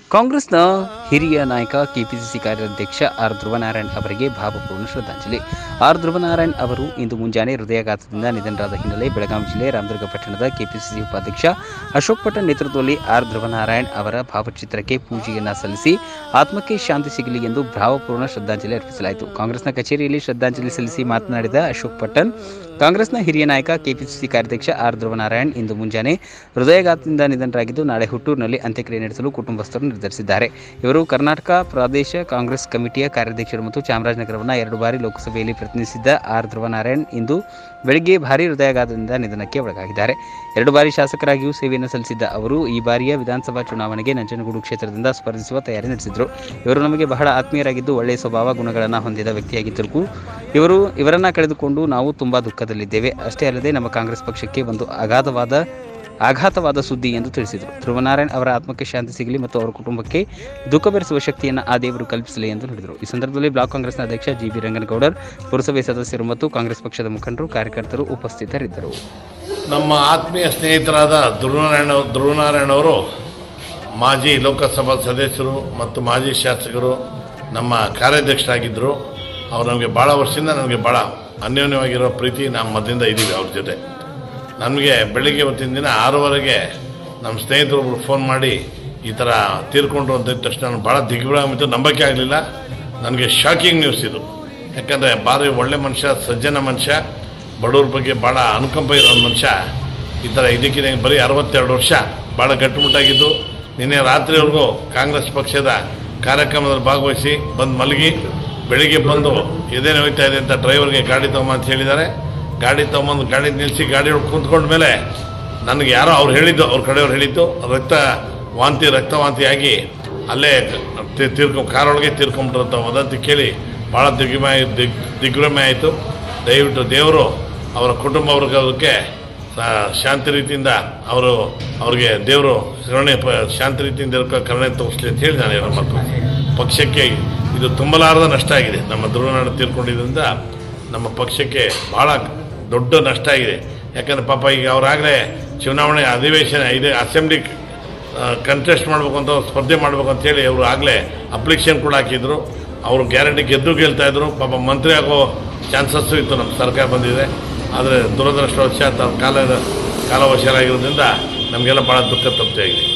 ಕಾಂಗ್ರೆಸ್ನ ಹಿರಿಯ ನಾಯಕ ಕೆಪಿಸಿಸಿ ಕಾರ್ಯಾಧ್ಯಕ್ಷ ಆರ್ ಧ್ರುವನಾರಾಯಣ್ ಅವರಿಗೆ ಭಾವಪೂರ್ಣ ಶ್ರದ್ಧಾಂಜಲಿ ಆರ್ ಧ್ರುವನಾರಾಯಣ್ ಅವರು ಇಂದು ಮುಂಜಾನೆ ಹೃದಯಾಘಾತದಿಂದ ನಿಧನರಾದ ಹಿನ್ನೆಲೆ ಬೆಳಗಾವಿ ಜಿಲ್ಲೆ ರಾಮದುರ್ಗ ಪಟ್ಟಣದ ಕೆಪಿಸಿಸಿ ಉಪಾಧ್ಯಕ್ಷ ಅಶೋಕ್ ಪಟ್ಟಣ್ ನೇತೃತ್ವದಲ್ಲಿ ಆರ್ ಧ್ರುವನಾರಾಯಣ್ ಅವರ ಭಾವಚಿತ್ರಕ್ಕೆ ಪೂಜೆಯನ್ನ ಸಲ್ಲಿಸಿ ಆತ್ಮಕ್ಕೆ ಶಾಂತಿ ಸಿಗಲಿ ಎಂದು ಭಾವಪೂರ್ಣ ಶ್ರದ್ಧಾಂಜಲಿ ಅರ್ಪಿಸಲಾಯಿತು ಕಾಂಗ್ರೆಸ್ನ ಕಚೇರಿಯಲ್ಲಿ ಶ್ರದ್ಧಾಂಜಲಿ ಸಲ್ಲಿಸಿ ಮಾತನಾಡಿದ ಅಶೋಕ್ ಪಟ್ಟಣ್ ಕಾಂಗ್ರೆಸ್ನ ಹಿರಿಯ ನಾಯಕ ಕೆಪಿಸಿಸಿ ಕಾರ್ಯಾಧ್ಯಕ್ಷ ಆರ್ ಧ್ರುವನಾರಾಯಣ್ ಇಂದು ಮುಂಜಾನೆ ಹೃದಯಾಘಾತದಿಂದ ನಿಧನರಾಗಿದ್ದು ನಾಳೆ ಹುಟ್ಟೂರಿನಲ್ಲಿ ಅಂತ್ಯಕ್ರಿಯೆ ನಡೆಸಲು ಕುಟುಂಬಸ್ಥರು ನಿರ್ಧರಿಸಿದ್ದಾರೆ ಇವರು ಕರ್ನಾಟಕ ಪ್ರದೇಶ ಕಾಂಗ್ರೆಸ್ ಕಮಿಟಿಯ ಕಾರ್ಯಾಧ್ಯಕ್ಷರು ಮತ್ತು ಚಾಮರಾಜನಗರವನ್ನು ಎರಡು ಬಾರಿ ಲೋಕಸಭೆಯಲ್ಲಿ ಪ್ರತಿನಿಧಿಸಿದ್ದ ಆರ್ ಧ್ರುವನಾರಾಯಣ್ ಇಂದು ಬೆಳಗ್ಗೆ ಭಾರೀ ಹೃದಯಾಘಾತದಿಂದ ನಿಧನಕ್ಕೆ ಒಳಗಾಗಿದ್ದಾರೆ ಎರಡು ಬಾರಿ ಶಾಸಕರಾಗಿಯೂ ಸೇವೆಯನ್ನು ಸಲ್ಲಿಸಿದ್ದ ಅವರು ಈ ಬಾರಿಯ ವಿಧಾನಸಭಾ ಚುನಾವಣೆಗೆ ನಂಜನಗೂಡು ಕ್ಷೇತ್ರದಿಂದ ಸ್ಪರ್ಧಿಸುವ ತಯಾರಿ ನಡೆಸಿದರು ಇವರು ನಮಗೆ ಬಹಳ ಆತ್ಮೀಯರಾಗಿದ್ದು ಒಳ್ಳೆಯ ಸ್ವಭಾವ ಗುಣಗಳನ್ನು ಹೊಂದಿದ ವ್ಯಕ್ತಿಯಾಗಿದ್ದರೂ ಇವರು ಇವರನ್ನ ಕಳೆದುಕೊಂಡು ನಾವು ತುಂಬಾ ದುಃಖದಲ್ಲಿದ್ದೇವೆ ಅಷ್ಟೇ ಅಲ್ಲದೆ ನಮ್ಮ ಕಾಂಗ್ರೆಸ್ ಪಕ್ಷಕ್ಕೆ ಒಂದು ಅಗಾಧವಾದ ಆಘಾತವಾದ ಸುದ್ದಿ ಎಂದು ತಿಳಿಸಿದರು ಧ್ರುವನಾರಾಯಣ್ ಅವರ ಆತ್ಮಕ್ಕೆ ಶಾಂತಿ ಸಿಗಲಿ ಮತ್ತು ಅವರ ಕುಟುಂಬಕ್ಕೆ ದುಃಖ ಬೆರೆಸುವ ಶಕ್ತಿಯನ್ನು ಆ ದೇವರು ಕಲ್ಪಿಸಲಿ ಎಂದು ನುಡಿದರು ಈ ಸಂದರ್ಭದಲ್ಲಿ ಬ್ಲಾಕ್ ಕಾಂಗ್ರೆಸ್ನ ಅಧ್ಯಕ್ಷ ಜಿ ಬಿ ರಂಗನಗೌಡರ್ ಪುರಸಭೆ ಸದಸ್ಯರು ಮತ್ತು ಕಾಂಗ್ರೆಸ್ ಪಕ್ಷದ ಮುಖಂಡರು ಕಾರ್ಯಕರ್ತರು ಉಪಸ್ಥಿತರಿದ್ದರು ನಮ್ಮ ಆತ್ಮೀಯ ಸ್ನೇಹಿತರಾದ ಧ್ರುವನಾರಾಯಣ ಧ್ರುವನಾರಾಯಣ ಅವರು ಮಾಜಿ ಲೋಕಸಭಾ ಸದಸ್ಯರು ಮತ್ತು ಮಾಜಿ ಶಾಸಕರು ನಮ್ಮ ಕಾರ್ಯಾಧ್ಯಕ್ಷರಾಗಿದ್ದರು ಅವ್ರು ನಮಗೆ ಭಾಳ ವರ್ಷದಿಂದ ನನಗೆ ಭಾಳ ಅನ್ಯೋನ್ಯವಾಗಿರೋ ಪ್ರೀತಿ ನಮ್ಮ ಮಧ್ಯದಿಂದ ಇದ್ದೀವಿ ಅವ್ರ ಜೊತೆ ನನಗೆ ಬೆಳಿಗ್ಗೆ ಇವತ್ತಿನ ದಿನ ಆರೂವರೆಗೆ ನಮ್ಮ ಸ್ನೇಹಿತರೊಬ್ಬರು ಫೋನ್ ಮಾಡಿ ಈ ಥರ ತೀರ್ಕೊಂಡ್ರು ಅಂತ ತಕ್ಷಣ ನಾನು ಭಾಳ ದಿಗ್ಭ್ರಮಿತು ನಂಬಕ್ಕೆ ಆಗಲಿಲ್ಲ ನನಗೆ ಶಾಕಿಂಗ್ ನ್ಯೂಸ್ ಇದು ಯಾಕಂದರೆ ಭಾರಿ ಒಳ್ಳೆ ಮನುಷ್ಯ ಸಜ್ಜನ ಮನುಷ್ಯ ಬಡವ್ರ ಬಗ್ಗೆ ಭಾಳ ಅನುಕಂಪ ಇರೋ ಮನುಷ್ಯ ಈ ಥರ ಇದಕ್ಕಿಂತ ಬರೀ ಅರವತ್ತೆರಡು ವರ್ಷ ಭಾಳ ಗಟ್ಟುಮುಟ್ಟಾಗಿದ್ದು ನಿನ್ನೆ ರಾತ್ರಿವರೆಗೂ ಕಾಂಗ್ರೆಸ್ ಪಕ್ಷದ ಕಾರ್ಯಕ್ರಮದಲ್ಲಿ ಭಾಗವಹಿಸಿ ಬಂದು ಮಲಗಿ ಬೆಳಿಗ್ಗೆ ಬಂದು ಎದೇನು ಹೋಗ್ತಾ ಇದೆ ಅಂತ ಡ್ರೈವರ್ಗೆ ಗಾಡಿ ತಗೊಂಬ ಅಂತ ಹೇಳಿದ್ದಾರೆ ಗಾಡಿ ತೊಗೊಂಬಂದು ಗಾಡಿ ನಿಲ್ಲಿಸಿ ಗಾಡಿ ಒಳಗೆ ಕುಂತ್ಕೊಂಡ ಮೇಲೆ ನನಗೆ ಯಾರೋ ಅವ್ರು ಹೇಳಿದ್ದು ಅವ್ರ ಕಡೆಯವ್ರು ಹೇಳಿದ್ದು ರಕ್ತ ವಾಂತಿ ರಕ್ತವಾಂತಿ ಆಗಿ ಅಲ್ಲೇ ತಿ- ತೀರ್ಕೊ ಕಾರೊಳಗೆ ತೀರ್ಕೊಂಬಿಟ್ರಂತ ವದಂತಿ ಕೇಳಿ ಭಾಳ ದಿಗ್ಮಯ ದಿಗ್ ದಿಗ್ಭ್ರಮೆ ಆಯಿತು ದಯವಿಟ್ಟು ದೇವರು ಅವರ ಕುಟುಂಬ ವರ್ಗಕ್ಕೆ ಆ, ಶಾಂತಿ ರೀತಿಯಿಂದ ಅವರು ಅವ್ರಿಗೆ ದೇವರು ಕರುಣೆ ಪ ಶಾಂತಿ ರೀತಿಯಿಂದ ಇರ್ಕೊ ಕರುಣೆ ತೋರಿಸ್ಲಿ ಅಂತ ಹೇಳಿ ನಾನು ಹೇಳೋ ಮಾತು ಪಕ್ಷಕ್ಕೆ ಇದು ತುಂಬಲಾರದ ನಷ್ಟ ಆಗಿದೆ ನಮ್ಮ ಧ್ರುವನಾಡು ತೀರ್ಕೊಂಡಿದ್ದರಿಂದ ನಮ್ಮ ಪಕ್ಷಕ್ಕೆ ಭಾಳ ದೊಡ್ಡ ನಷ್ಟ ಆಗಿದೆ ಯಾಕಂದ್ರೆ ಪಾಪ ಈಗ ಅವರಾಗಲೇ ಚುನಾವಣೆ ಅಧಿವೇಶನ ಇದೆ ಅಸೆಂಬ್ಲಿ ಕಂಟೆಸ್ಟ್ ಮಾಡಬೇಕು ಅಂತ ಸ್ಪರ್ಧೆ ಮಾಡಬೇಕು ಅಂತ ಹೇಳಿ ಅವರು ಆಗಲೇ ಅಪ್ಲಿಕೇಶನ್ ಕೂಡ ಹಾಕಿದ್ರು ಅವರು ಗ್ಯಾರಂಟಿ ಗೆದ್ದು ಗೆಲ್ತಾ ಇದ್ರು ಪಾಪ ಮಂತ್ರಿ ಆಗೋ ಚಾನ್ಸಸ್ಸು ಇತ್ತು ನಮ್ಮ ಸರ್ಕಾರ ಬಂದಿದೆ ಆದರೆ ದುರದೃಷ್ಟವಶಾತ್ ಅವ್ರ ಕಾಲದ ಕಾಲವಶರಾಗಿರೋದ್ರಿಂದ ನಮಗೆಲ್ಲ ಭಾಳ ದುಃಖ ತಪ್ಪಾಗಿದೆ